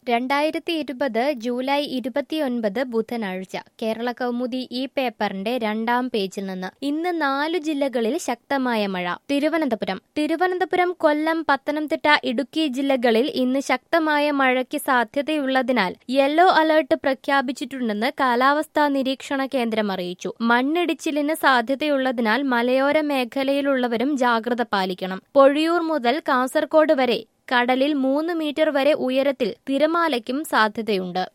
രണ്ടായിരത്തി ഇരുപത് ജൂലൈ ഇരുപത്തിയൊൻപത് ബുധനാഴ്ച കേരള കൗമുദി ഈ പേപ്പറിന്റെ രണ്ടാം പേജിൽ നിന്ന് ഇന്ന് നാലു ജില്ലകളിൽ ശക്തമായ മഴ തിരുവനന്തപുരം തിരുവനന്തപുരം കൊല്ലം പത്തനംതിട്ട ഇടുക്കി ജില്ലകളിൽ ഇന്ന് ശക്തമായ മഴയ്ക്ക് സാധ്യതയുള്ളതിനാൽ യെല്ലോ അലർട്ട് പ്രഖ്യാപിച്ചിട്ടുണ്ടെന്ന് കാലാവസ്ഥാ നിരീക്ഷണ കേന്ദ്രം അറിയിച്ചു മണ്ണിടിച്ചിലിന് സാധ്യതയുള്ളതിനാൽ മലയോര മേഖലയിലുള്ളവരും ജാഗ്രത പാലിക്കണം പൊഴിയൂർ മുതൽ കാസർഗോഡ് വരെ കടലിൽ മൂന്ന് മീറ്റർ വരെ ഉയരത്തിൽ തിരമാലയ്ക്കും സാധ്യതയുണ്ട്